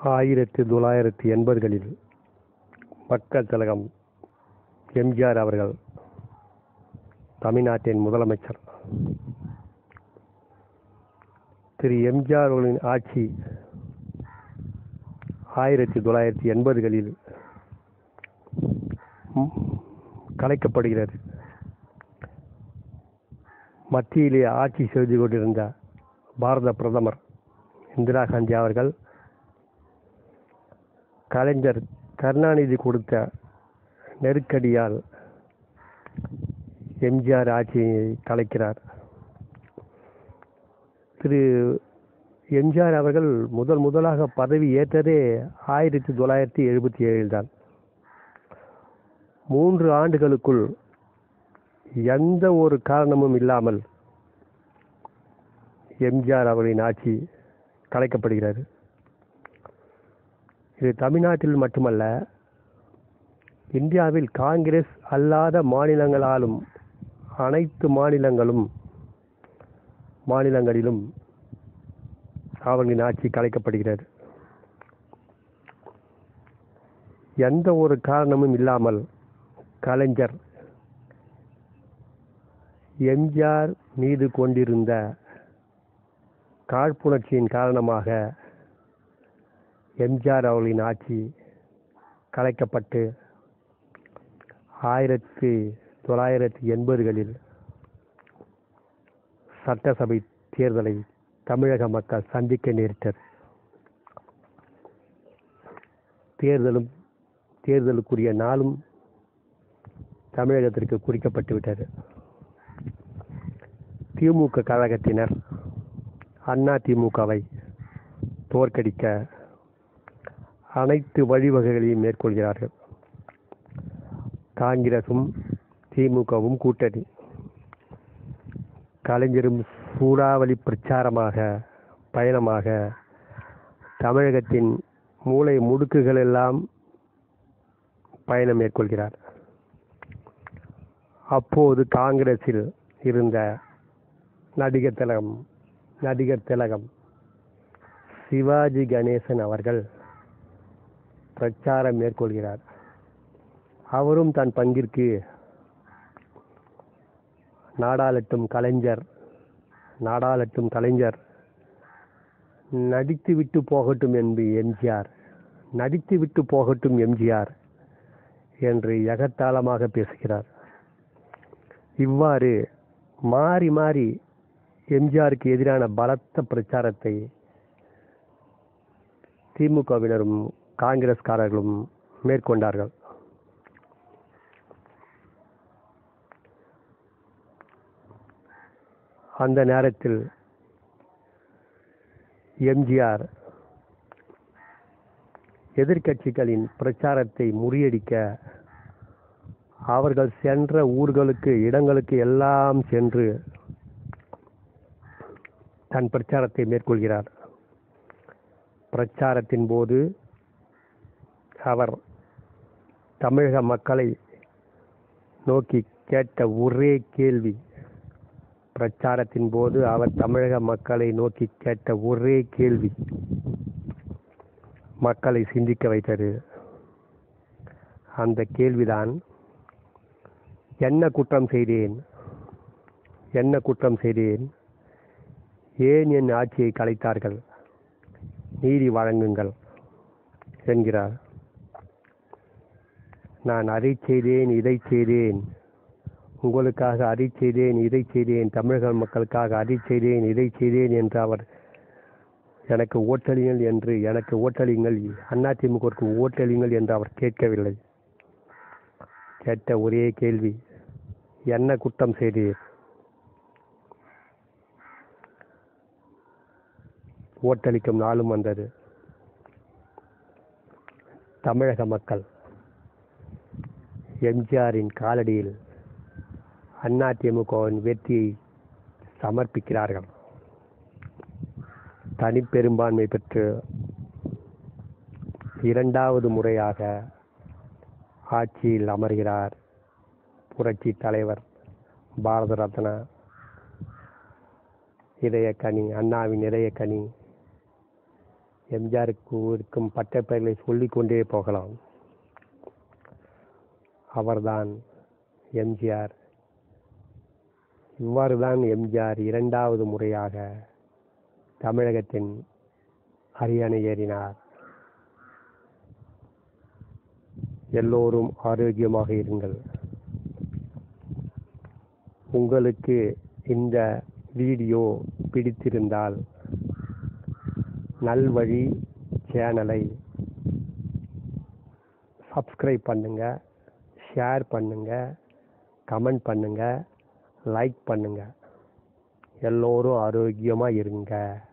ஆயிரத்தி தொள்ளாயிரத்தி எண்பதுகளில் மக்கள் திலகம் எம்ஜிஆர் அவர்கள் தமிழ்நாட்டின் முதலமைச்சர் திரு எம்ஜிஆர் அவர்களின் ஆட்சி ஆயிரத்தி தொள்ளாயிரத்தி எண்பதுகளில் ம், கலைக்கப்படுகிறது மத்தியிலே ஆட்சி செய்து கொண்டிருந்த பாரத பிரதமர் இந்திரா காந்தி அவர்கள் கலைஞர் கருணாநிதி கொடுத்த நெருக்கடியால் எம்ஜிஆர் ஆட்சியை கலைக்கிறார் திரு எம்ஜிஆர் அவர்கள் முதல் முதலாக பதவி ஏற்றதே ஆயிரத்தி தொள்ளாயிரத்தி எழுபத்தி ஏழில் தான் மூன்று ஆண்டுகளுக்குள் எந்த ஒரு காரணமும் இல்லாமல் எம்ஜிஆர் அவர்களின் ஆட்சி கலைக்கப்படுகிறது இது தமிழ்நாட்டில் மட்டுமல்ல இந்தியாவில் காங்கிரஸ் அல்லாத மாநிலங்களாலும் அனைத்து மாநிலங்களும் மாநிலங்களிலும் அவர்களின் ஆட்சி கலைக்கப்படுகிறது எந்த ஒரு காரணமும் இல்லாமல் கலைஞர் எம்ஜிஆர் மீது கொண்டிருந்த காழ்ப்புணர்ச்சியின் காரணமாக எம்ஜிஆர் அவர்களின் ஆட்சி கலைக்கப்பட்டு ஆயிரத்தி தொள்ளாயிரத்தி எண்பதுகளில் சட்டசபை தேர்தலை தமிழக மக்கள் சந்திக்க நேரிட்டது தேர்தலும் தேர்தலுக்குரிய நாளும் தமிழகத்திற்கு குறிக்கப்பட்டு விட்டது திமுக கழகத்தினர் அண்ணா திமுகவை தோற்கடிக்க அனைத்து வழிவகைகளையும் மேற்கொள்கிறார்கள் காங்கிரசும் திமுகவும் கூட்டணி கலைஞரும் சூறாவளி பிரச்சாரமாக பயணமாக தமிழகத்தின் மூளை முடுக்குகள் எல்லாம் பயணம் மேற்கொள்கிறார் அப்போது காங்கிரஸில் இருந்த நடிகர் திலகம் நடிகர் திலகம் சிவாஜி கணேசன் அவர்கள் பிரச்சாரம் மேற்கொள்கிறார் அவரும் தன் பங்கிற்கு நாடாளட்டும் கலைஞர் நாடாளட்டும் கலைஞர் நடித்து விட்டு போகட்டும் என்று எம்ஜிஆர் நடித்து விட்டு போகட்டும் எம்ஜிஆர் என்று எகத்தாளமாக பேசுகிறார் இவ்வாறு மாறி மாறி எம்ஜிஆருக்கு எதிரான பலத்த பிரச்சாரத்தை திமுகவினரும் காங்கிரஸ்காரர்களும் மேற்கொண்டார்கள் அந்த நேரத்தில் எம்ஜிஆர் எதிர்க்கட்சிகளின் பிரச்சாரத்தை முறியடிக்க அவர்கள் சென்ற ஊர்களுக்கு இடங்களுக்கு எல்லாம் சென்று தன் பிரச்சாரத்தை மேற்கொள்கிறார் பிரச்சாரத்தின் போது அவர் தமிழக மக்களை நோக்கி கேட்ட ஒரே கேள்வி பிரச்சாரத்தின் போது அவர் தமிழக மக்களை நோக்கி கேட்ட ஒரே கேள்வி மக்களை சிந்திக்க வைத்தது அந்த கேள்விதான் என்ன குற்றம் செய்தேன் என்ன குற்றம் செய்தேன் ஏன் என் ஆட்சியை கலைத்தார்கள் நீதி வழங்குங்கள் என்கிறார் நான் அதை செய்தேன் இதை செய்தேன் உங்களுக்காக அதை செய்தேன் இதை செய்தேன் தமிழக மக்களுக்காக அதை செய்தேன் இதை செய்தேன் என்று அவர் எனக்கு ஓட்டளியுங்கள் என்று எனக்கு ஓட்டளியுங்கள் அதிமுகவிற்கு ஓட்டளியுங்கள் என்று அவர் கேட்கவில்லை கேட்ட ஒரே கேள்வி என்ன குற்றம் செய்தீர் ஓட்டளிக்கும் நாளும் வந்தது தமிழக மக்கள் எம்ஜிஆரின் காலடியில் அதிமுகவின் வெற்றியை சமர்ப்பிக்கிறார்கள் தனிப்பெரும்பான்மை பெற்று இரண்டாவது முறையாக ஆட்சியில் அமர்கிறார் புரட்சி தலைவர் பாரத ரத்னா இதயக்கனி அண்ணாவின் இதயக்கனி எம்ஜிஆருக்கு இருக்கும் பட்டப்பெயர்களை சொல்லிக்கொண்டே போகலாம் அவர்தான் எம்ஜிஆர் இவ்வாறு தான் எம்ஜிஆர் இரண்டாவது முறையாக தமிழகத்தின் அரியணை ஏறினார் எல்லோரும் ஆரோக்கியமாக இருங்கள் உங்களுக்கு இந்த வீடியோ பிடித்திருந்தால் நல்வழி சேனலை சப்ஸ்கிரைப் பண்ணுங்க ஷேர் பண்ணுங்க கமெண்ட் பண்ணுங்க லைக் பண்ணுங்க எல்லோரும் ஆரோக்கியமாக இருங்க